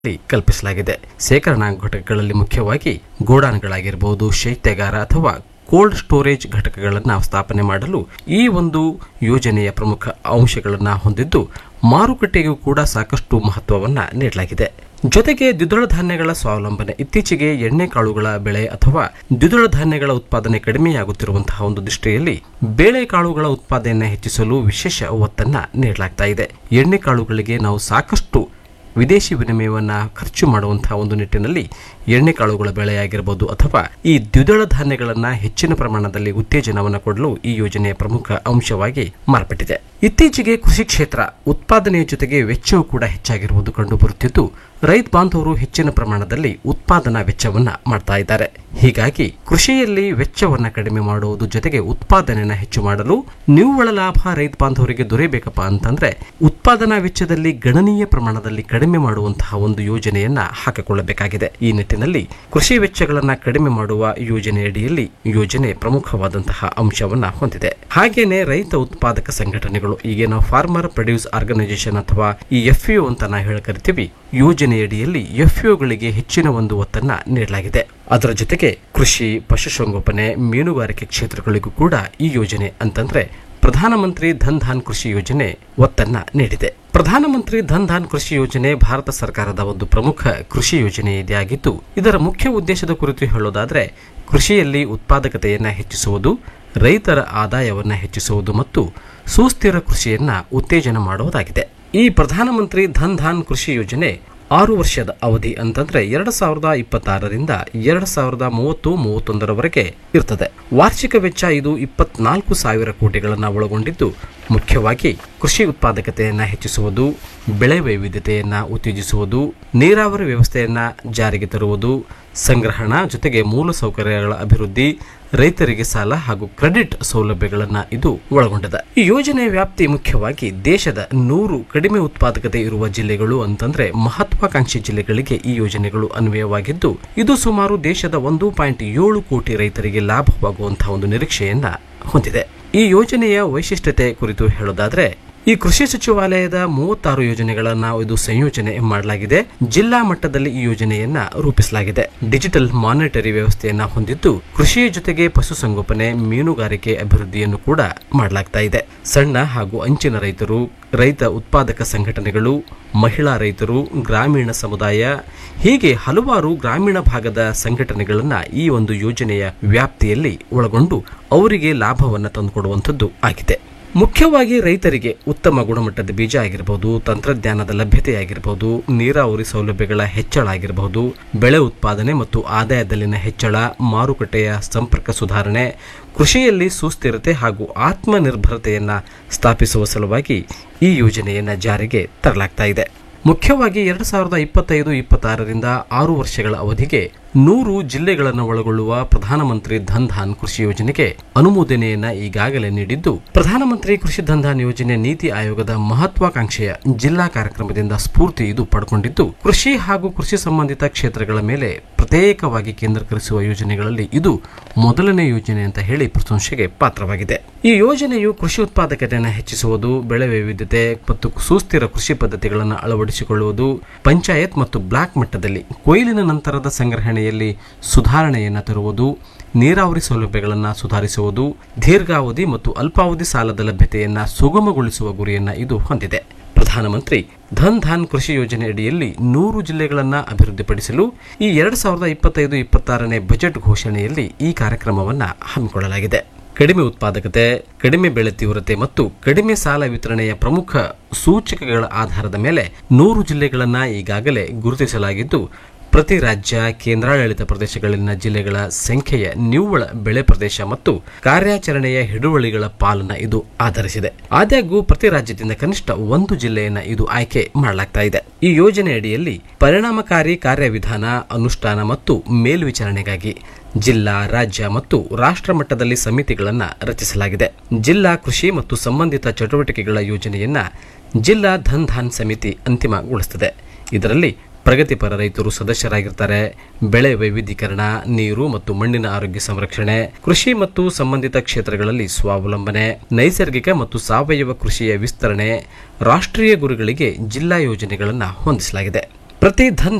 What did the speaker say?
ಲ್ಲಿ ಕಲ್ಪಿಸಲಾಗಿದೆ ಶೇಖರಣಾ ಘಟಕಗಳಲ್ಲಿ ಮುಖ್ಯವಾಗಿ ಗೋಡಾನ್ಗಳಾಗಿರಬಹುದು ಶೈತ್ಯಾಗಾರ ಅಥವಾ ಕೋಲ್ಡ್ ಸ್ಟೋರೇಜ್ ಘಟಕಗಳನ್ನು ಸ್ಥಾಪನೆ ಮಾಡಲು ಈ ಒಂದು ಯೋಜನೆಯ ಪ್ರಮುಖ ಅಂಶಗಳನ್ನು ಹೊಂದಿದ್ದು ಮಾರುಕಟ್ಟೆಗೂ ಕೂಡ ಸಾಕಷ್ಟು ಮಹತ್ವವನ್ನು ನೀಡಲಾಗಿದೆ ಜೊತೆಗೆ ದ್ವಿದಳ ಧಾನ್ಯಗಳ ಸ್ವಾವಲಂಬನೆ ಇತ್ತೀಚೆಗೆ ಎಣ್ಣೆ ಕಾಳುಗಳ ಬೆಳೆ ಅಥವಾ ದ್ವಿದಳ ಧಾನ್ಯಗಳ ಉತ್ಪಾದನೆ ಕಡಿಮೆಯಾಗುತ್ತಿರುವಂತಹ ಒಂದು ದೃಷ್ಟಿಯಲ್ಲಿ ಬೇಳೆಕಾಳುಗಳ ಉತ್ಪಾದನೆಯನ್ನು ಹೆಚ್ಚಿಸಲು ವಿಶೇಷ ಒತ್ತನ್ನ ನೀಡಲಾಗ್ತಾ ಇದೆ ಎಣ್ಣೆ ಕಾಳುಗಳಿಗೆ ನಾವು ಸಾಕಷ್ಟು ವಿದೇಶಿ ವಿನಿಮಯವನ್ನ ಖರ್ಚು ಮಾಡುವಂತಹ ಒಂದು ನಿಟ್ಟಿನಲ್ಲಿ ಎಣ್ಣೆಕಾಳುಗಳ ಬೆಳೆಯಾಗಿರಬಹುದು ಅಥವಾ ಈ ದ್ವಿದಳ ಧಾನ್ಯಗಳನ್ನ ಹೆಚ್ಚಿನ ಪ್ರಮಾಣದಲ್ಲಿ ಉತ್ತೇಜನವನ್ನು ಕೊಡಲು ಈ ಯೋಜನೆಯ ಪ್ರಮುಖ ಅಂಶವಾಗಿ ಮಾರ್ಪಟ್ಟಿದೆ ಇತ್ತೀಚೆಗೆ ಕೃಷಿ ಕ್ಷೇತ್ರ ಉತ್ಪಾದನೆಯ ಜೊತೆಗೆ ವೆಚ್ಚವೂ ಕೂಡ ಹೆಚ್ಚಾಗಿರುವುದು ಕಂಡುಬರುತ್ತಿದ್ದು ರೈತ ಬಾಂಧವರು ಹೆಚ್ಚಿನ ಪ್ರಮಾಣದಲ್ಲಿ ಉತ್ಪಾದನಾ ವೆಚ್ಚವನ್ನ ಮಾಡ್ತಾ ಇದ್ದಾರೆ ಹೀಗಾಗಿ ಕೃಷಿಯಲ್ಲಿ ವೆಚ್ಚವನ್ನ ಕಡಿಮೆ ಮಾಡುವುದು ಜೊತೆಗೆ ಉತ್ಪಾದನೆಯನ್ನ ಹೆಚ್ಚು ಮಾಡಲು ನಿವ್ವಳ ಲಾಭ ರೈತ ಬಾಂಧವರಿಗೆ ದೊರೆಯಬೇಕಪ್ಪ ಅಂತಂದ್ರೆ ಉತ್ಪಾದನಾ ವೆಚ್ಚದಲ್ಲಿ ಗಣನೀಯ ಪ್ರಮಾಣದಲ್ಲಿ ಕಡಿಮೆ ಮಾಡುವಂತಹ ಒಂದು ಯೋಜನೆಯನ್ನ ಹಾಕಿಕೊಳ್ಳಬೇಕಾಗಿದೆ ಈ ನಿಟ್ಟಿನಲ್ಲಿ ಕೃಷಿ ವೆಚ್ಚಗಳನ್ನ ಕಡಿಮೆ ಮಾಡುವ ಯೋಜನೆಯಡಿಯಲ್ಲಿ ಯೋಜನೆ ಪ್ರಮುಖವಾದಂತಹ ಅಂಶವನ್ನ ಹೊಂದಿದೆ ಹಾಗೇನೆ ರೈತ ಉತ್ಪಾದಕ ಸಂಘಟನೆಗಳು ಈಗ ನಾವು ಫಾರ್ಮರ್ ಪ್ರೊಡ್ಯೂಸ್ ಆರ್ಗನೈಸೇಷನ್ ಅಥವಾ ಈ ಎಫ್ ಅಂತ ನಾವು ಹೇಳಿ ಕರಿತೀವಿ ಯೋಜನೆಯಡಿಯಲ್ಲಿ ಎಫ್ ಗಳಿಗೆ ಹೆಚ್ಚಿನ ಒಂದು ಒತ್ತನ್ನ ನೀಡಲಾಗಿದೆ ಅದರ ಜೊತೆಗೆ ಕೃಷಿ ಪಶುಸಂಗೋಪನೆ ಮೀನುಗಾರಿಕೆ ಕ್ಷೇತ್ರಗಳಿಗೂ ಕೂಡ ಈ ಯೋಜನೆ ಅಂತಂದ್ರೆ ಪ್ರಧಾನಮಂತ್ರಿ ಧನ್ ಧಾನ್ ಕೃಷಿ ಯೋಜನೆ ಒತ್ತನ್ನ ನೀಡಿದೆ ಪ್ರಧಾನಮಂತ್ರಿ ಧನ್ ಧಾನ್ ಕೃಷಿ ಯೋಜನೆ ಭಾರತ ಸರ್ಕಾರದ ಒಂದು ಪ್ರಮುಖ ಕೃಷಿ ಯೋಜನೆಯಾಗಿದ್ದು ಇದರ ಮುಖ್ಯ ಉದ್ದೇಶದ ಕುರಿತು ಹೇಳೋದಾದ್ರೆ ಕೃಷಿಯಲ್ಲಿ ಉತ್ಪಾದಕತೆಯನ್ನ ಹೆಚ್ಚಿಸುವುದು ರೈತರ ಆದಾಯವನ್ನ ಹೆಚ್ಚಿಸುವುದು ಮತ್ತು ಸುಸ್ಥಿರ ಕೃಷಿಯನ್ನ ಉತ್ತೇಜನ ಮಾಡುವುದಾಗಿದೆ ಈ ಪ್ರಧಾನಮಂತ್ರಿ ಧನ್ ಧಾನ್ ಕೃಷಿ ಯೋಜನೆ ಆರು ವರ್ಷದ ಅವಧಿ ಅಂತಂದ್ರೆ ಎರಡು ಸಾವಿರದ ಇಪ್ಪತ್ತಾರರಿಂದ ಎರಡು ಸಾವಿರದ ಮೂವತ್ತು ಮೂವತ್ತೊಂದರವರೆಗೆ ಇರ್ತದೆ ವಾರ್ಷಿಕ ವೆಚ್ಚ ಇದು ಇಪ್ಪತ್ನಾಲ್ಕು ಸಾವಿರ ಕೋಟಿಗಳನ್ನು ಒಳಗೊಂಡಿದ್ದು ಮುಖ್ಯವಾಗಿ ಕೃಷಿ ಉತ್ಪಾದಕತೆಯನ್ನು ಹೆಚ್ಚಿಸುವುದು ಬೆಳೆ ವೈವಿಧ್ಯತೆಯನ್ನು ಉತ್ತೇಜಿಸುವುದು ನೀರಾವರಿ ವ್ಯವಸ್ಥೆಯನ್ನು ಜಾರಿಗೆ ತರುವುದು ಸಂಗ್ರಹಣಾ ಜೊತೆಗೆ ಮೂಲಸೌಕರ್ಯಗಳ ಅಭಿವೃದ್ಧಿ ರೈತರಿಗೆ ಸಾಲ ಹಾಗೂ ಕ್ರೆಡಿಟ್ ಸೌಲಭ್ಯಗಳನ್ನು ಇದು ಒಳಗೊಂಡಿದೆ ಈ ಯೋಜನೆಯ ವ್ಯಾಪ್ತಿ ಮುಖ್ಯವಾಗಿ ದೇಶದ ನೂರು ಕಡಿಮೆ ಉತ್ಪಾದಕತೆ ಇರುವ ಜಿಲ್ಲೆಗಳು ಅಂತಂದ್ರೆ ಮಹತ್ವಾಕಾಂಕ್ಷಿ ಜಿಲ್ಲೆಗಳಿಗೆ ಈ ಯೋಜನೆಗಳು ಅನ್ವಯವಾಗಿದ್ದು ಇದು ಸುಮಾರು ದೇಶದ ಒಂದು ಪಾಯಿಂಟ್ ಏಳು ಕೋಟಿ ರೈತರಿಗೆ ಲಾಭವಾಗುವಂತಹ ಒಂದು ನಿರೀಕ್ಷೆಯನ್ನ ಹೊಂದಿದೆ ಈ ಯೋಜನೆಯ ವೈಶಿಷ್ಟ್ಯತೆ ಕುರಿತು ಹೇಳೋದಾದ್ರೆ ಈ ಕೃಷಿ ಸಚಿವಾಲಯದ ಮೂವತ್ತಾರು ಯೋಜನೆಗಳನ್ನ ಇದು ಸಂಯೋಜನೆ ಮಾಡಲಾಗಿದೆ ಜಿಲ್ಲಾ ಮಟ್ಟದಲ್ಲಿ ಈ ಯೋಜನೆಯನ್ನ ರೂಪಿಸಲಾಗಿದೆ ಡಿಜಿಟಲ್ ಮಾನಿಟರಿ ವ್ಯವಸ್ಥೆಯನ್ನ ಹೊಂದಿದ್ದು ಕೃಷಿಯ ಜೊತೆಗೆ ಪಶುಸಂಗೋಪನೆ ಮೀನುಗಾರಿಕೆ ಅಭಿವೃದ್ಧಿಯನ್ನು ಕೂಡ ಮಾಡಲಾಗ್ತಾ ಇದೆ ಸಣ್ಣ ಹಾಗೂ ಅಂಚಿನ ರೈತರು ರೈತ ಉತ್ಪಾದಕ ಸಂಘಟನೆಗಳು ಮಹಿಳಾ ರೈತರು ಗ್ರಾಮೀಣ ಸಮುದಾಯ ಹೀಗೆ ಹಲವಾರು ಗ್ರಾಮೀಣ ಭಾಗದ ಸಂಘಟನೆಗಳನ್ನ ಈ ಒಂದು ಯೋಜನೆಯ ವ್ಯಾಪ್ತಿಯಲ್ಲಿ ಒಳಗೊಂಡು ಅವರಿಗೆ ಲಾಭವನ್ನು ತಂದುಕೊಡುವಂಥದ್ದು ಆಗಿದೆ ಮುಖ್ಯವಾಗಿ ರೈತರಿಗೆ ಉತ್ತಮ ಗುಣಮಟ್ಟದ ಬೀಜ ಆಗಿರಬಹುದು ತಂತ್ರಜ್ಞಾನದ ಲಭ್ಯತೆ ಆಗಿರಬಹುದು ನೀರಾವರಿ ಸೌಲಭ್ಯಗಳ ಹೆಚ್ಚಳ ಆಗಿರಬಹುದು ಬೆಳೆ ಉತ್ಪಾದನೆ ಮತ್ತು ಆದಾಯದಲ್ಲಿನ ಹೆಚ್ಚಳ ಮಾರುಕಟ್ಟೆಯ ಸಂಪರ್ಕ ಸುಧಾರಣೆ ಕೃಷಿಯಲ್ಲಿ ಸುಸ್ಥಿರತೆ ಹಾಗೂ ಆತ್ಮನಿರ್ಭರತೆಯನ್ನ ಸ್ಥಾಪಿಸುವ ಸಲುವಾಗಿ ಈ ಯೋಜನೆಯನ್ನ ಜಾರಿಗೆ ತರಲಾಗ್ತಾ ಇದೆ ಮುಖ್ಯವಾಗಿ ಎರಡು ಸಾವಿರದ ಇಪ್ಪತ್ತೈದು ಇಪ್ಪತ್ತಾರರಿಂದ ಆರು ವರ್ಷಗಳ ಅವಧಿಗೆ ನೂರು ಜಿಲ್ಲೆಗಳನ್ನು ಒಳಗೊಳ್ಳುವ ಪ್ರಧಾನಮಂತ್ರಿ ಧನ್ ಧಾನ್ ಕೃಷಿ ಯೋಜನೆಗೆ ಅನುಮೋದನೆಯನ್ನ ಈಗಾಗಲೇ ನೀಡಿದ್ದು ಪ್ರಧಾನಮಂತ್ರಿ ಕೃಷಿ ಧನ್ ಧಾನ್ ಯೋಜನೆ ನೀತಿ ಆಯೋಗದ ಮಹತ್ವಾಕಾಂಕ್ಷೆಯ ಜಿಲ್ಲಾ ಕಾರ್ಯಕ್ರಮದಿಂದ ಸ್ಫೂರ್ತಿ ಇದು ಪಡ್ಕೊಂಡಿದ್ದು ಕೃಷಿ ಹಾಗೂ ಕೃಷಿ ಸಂಬಂಧಿತ ಕ್ಷೇತ್ರಗಳ ಮೇಲೆ ಪ್ರತ್ಯೇಕವಾಗಿ ಕೇಂದ್ರೀಕರಿಸುವ ಯೋಜನೆಗಳಲ್ಲಿ ಇದು ಮೊದಲನೇ ಯೋಜನೆ ಅಂತ ಹೇಳಿ ಪ್ರಶಂಸೆಗೆ ಪಾತ್ರವಾಗಿದೆ ಈ ಯೋಜನೆಯು ಕೃಷಿ ಉತ್ಪಾದಕತೆಯನ್ನು ಹೆಚ್ಚಿಸುವುದು ಬೆಳೆ ವೈವಿಧ್ಯತೆ ಮತ್ತು ಸುಸ್ಥಿರ ಕೃಷಿ ಪದ್ಧತಿಗಳನ್ನು ಅಳವಡಿಸಿಕೊಳ್ಳುವುದು ಪಂಚಾಯತ್ ಮತ್ತು ಬ್ಲಾಕ್ ಮಟ್ಟದಲ್ಲಿ ಕೊಯ್ಲಿನ ನಂತರದ ಸಂಗ್ರಹಣೆಯಲ್ಲಿ ಸುಧಾರಣೆಯನ್ನು ತರುವುದು ನೀರಾವರಿ ಸೌಲಭ್ಯಗಳನ್ನು ಸುಧಾರಿಸುವುದು ದೀರ್ಘಾವಧಿ ಮತ್ತು ಅಲ್ಪಾವಧಿ ಸಾಲದ ಲಭ್ಯತೆಯನ್ನು ಸುಗಮಗೊಳಿಸುವ ಗುರಿಯನ್ನು ಇದು ಹೊಂದಿದೆ ಪ್ರಧಾನಮಂತ್ರಿ ಧನ್ ಧಾನ್ ಕೃಷಿ ಯೋಜನೆ ಅಡಿಯಲ್ಲಿ ನೂರು ಜಿಲ್ಲೆಗಳನ್ನು ಅಭಿವೃದ್ಧಿಪಡಿಸಲು ಈ ಎರಡು ಸಾವಿರದ ಇಪ್ಪತ್ತೈದು ಇಪ್ಪತ್ತಾರನೇ ಬಜೆಟ್ ಘೋಷಣೆಯಲ್ಲಿ ಈ ಕಾರ್ಯಕ್ರಮವನ್ನು ಹಮ್ಮಿಕೊಳ್ಳಲಾಗಿದೆ ಕಡಿಮೆ ಉತ್ಪಾದಕತೆ ಕಡಿಮೆ ಬೆಳೆ ತೀವ್ರತೆ ಮತ್ತು ಕಡಿಮೆ ಸಾಲ ವಿತರಣೆಯ ಪ್ರಮುಖ ಸೂಚಕಗಳ ಆಧಾರದ ಮೇಲೆ ನೂರು ಜಿಲ್ಲೆಗಳನ್ನು ಈಗಾಗಲೇ ಗುರುತಿಸಲಾಗಿದ್ದು ಪ್ರತಿ ರಾಜ್ಯ ಕೇಂದ್ರಾಡಳಿತ ಪ್ರದೇಶಗಳಲ್ಲಿನ ಜಿಲ್ಲೆಗಳ ಸಂಖ್ಯೆಯ ನಿವ್ವಳ ಬೆಳೆ ಪ್ರದೇಶ ಮತ್ತು ಕಾರ್ಯಾಚರಣೆಯ ಹಿಡುವಳಿಗಳ ಪಾಲನ್ನ ಇದು ಆಧರಿಸಿದೆ ಆದಾಗ್ಯೂ ಪ್ರತಿ ರಾಜ್ಯದಿಂದ ಕನಿಷ್ಠ ಒಂದು ಜಿಲ್ಲೆಯನ್ನ ಇದು ಆಯ್ಕೆ ಮಾಡಲಾಗ್ತಾ ಇದೆ ಈ ಯೋಜನೆ ಅಡಿಯಲ್ಲಿ ಪರಿಣಾಮಕಾರಿ ಕಾರ್ಯವಿಧಾನ ಅನುಷ್ಠಾನ ಮತ್ತು ಮೇಲ್ವಿಚಾರಣೆಗಾಗಿ ಜಿಲ್ಲಾ ರಾಜ್ಯ ಮತ್ತು ರಾಷ್ಟ್ರ ಮಟ್ಟದಲ್ಲಿ ಸಮಿತಿಗಳನ್ನು ರಚಿಸಲಾಗಿದೆ ಜಿಲ್ಲಾ ಕೃಷಿ ಮತ್ತು ಸಂಬಂಧಿತ ಚಟುವಟಿಕೆಗಳ ಯೋಜನೆಯನ್ನ ಜಿಲ್ಲಾ ಧನ್ ಧಾನ್ ಸಮಿತಿ ಅಂತಿಮಗೊಳಿಸುತ್ತದೆ ಇದರಲ್ಲಿ ಪ್ರಗತಿಪರ ರೈತರು ಸದಸ್ಯರಾಗಿರ್ತಾರೆ ಬೆಳೆ ವೈವಿಧ್ಯೀಕರಣ ನೀರು ಮತ್ತು ಮಣ್ಣಿನ ಆರೋಗ್ಯ ಸಂರಕ್ಷಣೆ ಕೃಷಿ ಮತ್ತು ಸಂಬಂಧಿತ ಕ್ಷೇತ್ರಗಳಲ್ಲಿ ಸ್ವಾವಲಂಬನೆ ನೈಸರ್ಗಿಕ ಮತ್ತು ಸಾವಯವ ಕೃಷಿಯ ವಿಸ್ತರಣೆ ರಾಷ್ಟ್ರೀಯ ಗುರಿಗಳಿಗೆ ಜಿಲ್ಲಾ ಯೋಜನೆಗಳನ್ನು ಹೊಂದಿಸಲಾಗಿದೆ ಪ್ರತಿ ಧನ್